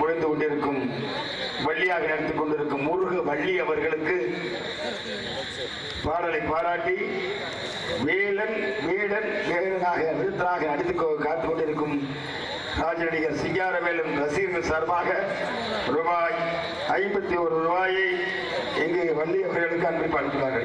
புரிந்து கொண்டிருக்கும் வள்ளியாக நடத்தி கொண்டிருக்கும் முருக வள்ளி அவர்களுக்கு பாடலை பாராட்டி வேலன் வேடன் வேடனாக விருத்தனாக நடித்து கொ- காத்துக் கொண்டிருக்கும் ராஜநடிகர் சிங்காரவேலன் ரசிகர்கள் சார்பாக ரூபாய் ஐம்பத்தி ஒரு ரூபாயை இங்கு வள்ளி அவர்களுக்கு அன்பளிப்பு அளிக்கிறார்கள்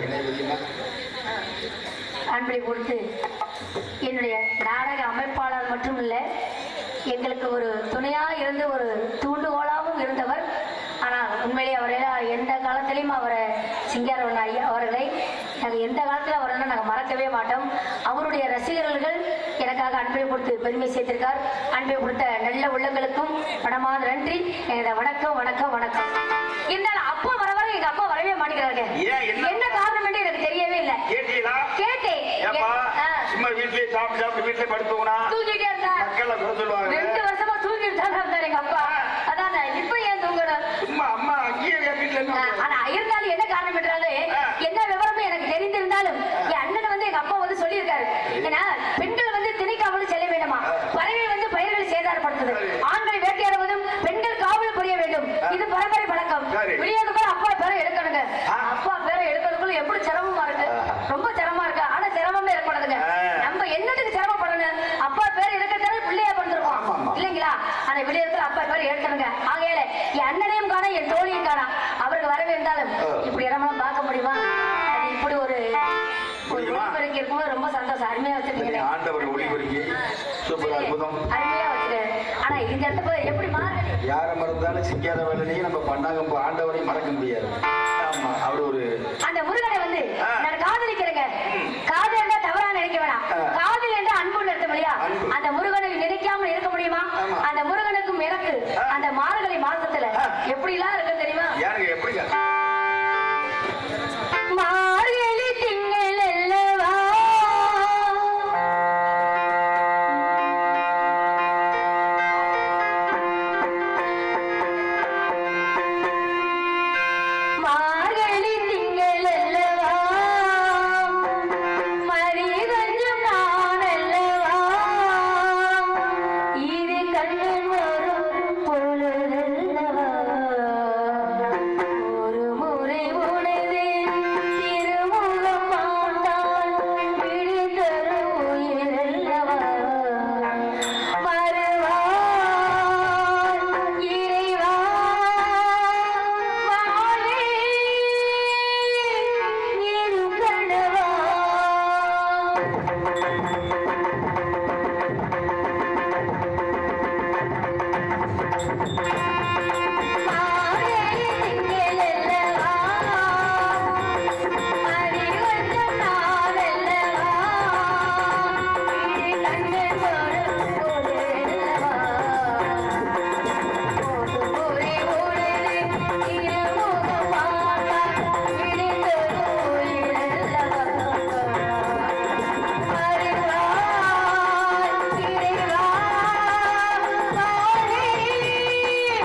அன்பை கொடுத்து என்னுடைய நாடக அமைப்பாளர் மட்டும் இல்லை எங்களுக்கு ஒரு துணையா இருந்து ஒரு தூண்டுகோலாகவும் இருந்தவர் ஆனால் உண்மையிலே அவரை எந்த காலத்திலையும் அவரை சிங்காரவன் ஐயா அவர்களை நாங்கள் எந்த காலத்தில் அவரை நாங்கள் மறக்கவே மாட்டோம் அவருடைய ரசிகர்கள் எனக்காக அன்பை கொடுத்து பெருமை சேர்த்திருக்கார் அன்பை கொடுத்த நல்ல உள்ளங்களுக்கும் மனமாத நன்றி எனது வணக்கம் வணக்கம் வணக்கம் இருந்தாலும் அப்பா வர வர எங்க அப்பா வரவே மாட்டேங்கிறாங்க ஏன், என்ன? என்ன காரணம் என்று எனக்கு தெரியவே இல்லை கேட்டீங்களா கேட்டேன் ஏப்பா ஆ, சும்மா வீட்லயே சாப்பிட்டு சாப்பிட்டு வீட்லயே படுத்துவனா தூங்கிட்டே இருந்தா மக்களை குறை சொல்லுவாங்க ரெண்டு வருஷமா தூங்கிட்டு தான் இருந்தாரு எங்க அப்பா அதான் இப்ப ஏன் தூங்கணும் சும்மா அம்மா அங்கேயே என் வீட்டுல என்ன ஆ, ஆனா இருந்தாலும் என்ன காரணம் என்றாலும் என்ன விவரமும் எனக்கு தெரிந்திருந்தாலும் என் அண்ணன் வந்து எங்க அப்பா வந்து சொல்லியிருக்காரு ஏன்னா பெண்கள் வந்து திணைக்காவலும் செல்ல வேண்டுமா பறவை வந்து பயிர்களை சேதாரப்படுத்துது ஆண்கள் வேட்டையாடுவதும் பெண்கள் காவல் புரிய வேண்டும் இது பரம்பரை பழக்கம் சரி. வெளியே கூட அப்பா பேரை எடுக்கணுங்க ஆ. அப்பா பேரை எடுக்கிறதுக்குள்ள எப்படி சிரமமா இருக்கு ரொம்ப சிரமமா இருக்கு ஆனா சிரமமே ஏற்படுதுங்க ஆ. நம்ம என்னத்துக்கு சிரமப்படணும் அப்பா பேர் எடுக்கிறதால பிள்ளையா ஆமா, பண்ணிருக்கோம் ஆமா. இல்லைங்களா ஆனா விடியற்குள்ள அப்பா பேர் எடுக்கணுங்க ஆகையால என் அண்ணனையும் காண என் தோழியும் காணா அவருக்கு வரவே இருந்தாலும் ஆ. இப்படி இடமெல்லாம் பார்க்க முடியுமா அது இப்படி ஒரு ஒரு முடியுமா? ஒளிபெருக்கி இருக்கும்போது ரொம்ப சந்தோஷம் அருமையா வச்சிருக்கீங்களே ஆண்டவர் ஒளிபெருக்கி சூப்பர் அற்புதம் அருமையா வச்சிருக்கேன் ஆனா இந்த இடத்துல போய் எப்படி மாறுது யாரை மறந்தாலும் சிக்காத வேலையும் நம்ம பண்ணாங்க ஆண்டவரையும் மறக்க முடியாது ஆமா அவர் ஒரு அந்த முருகனை வந்து ஆ. நான் காதலிக்கிறேங்க காதல் என்றா தவறா நினைக்க வேணாம் ஆ. காதல் என்றா அன்பு நிறுத்த முடியா அன்பு. அந்த முருகனை நினைக்காம இருக்க முடியுமா ஆமா. அந்த முருகனுக்கும் எனக்கு ஆ. அந்த மார்கழி மாசத்துல ஆ. எப்படி எல்லாம் இருக்கு தெரியுமா யாருங்க எப்படிங்க மார்கழி திங்கள் அல்லவா மார்கழி திங்கள் அல்லவா மறி கொஞ்சம் நான் அல்லவா இது கண்ணில் வரும் பொழுதல்லவா ஒரு முறை உனது திருமுகம் பார்த்தால் விழிதரும் உயிரல்லவா வருவாய் இறைவா வாழே என் கணவா மார்கழி திங்கள் அல்லவா மறி கொஞ்சம் நான் அல்லவா இது கண்ணில் வரும் பொழுதல்லவா ஒரு முறை உனது திருமுகம் பார்த்தால் விழிதரும் உயிரல்லவா வருவாய் இறைவா வாழே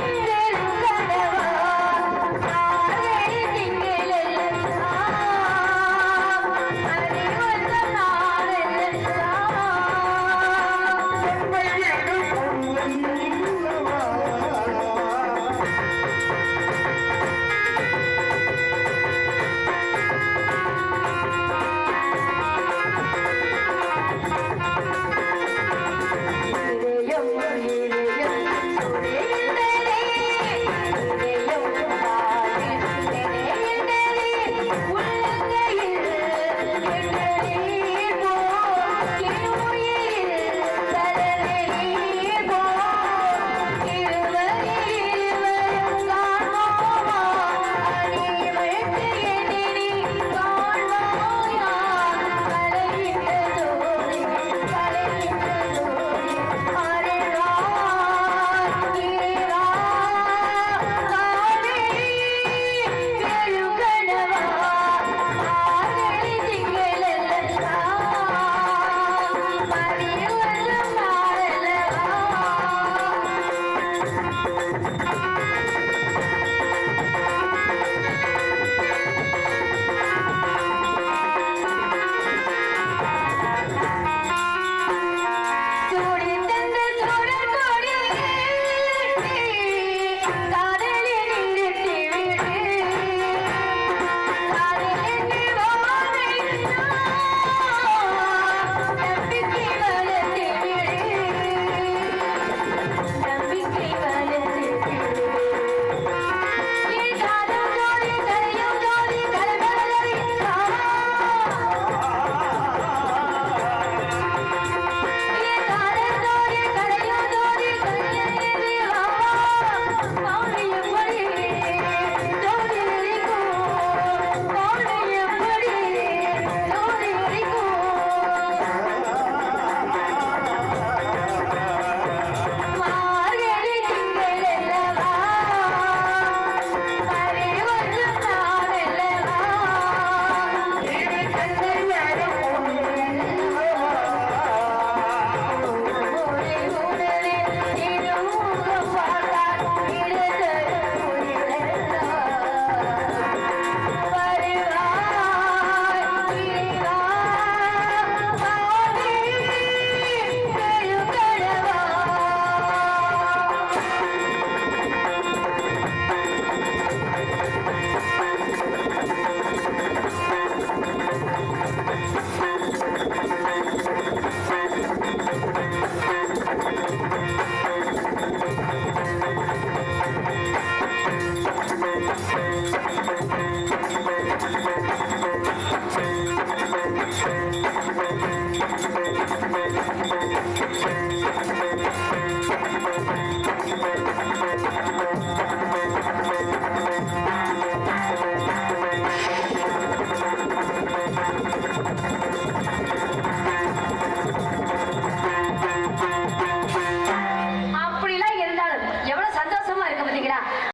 புரிஞ்சுக்கிறா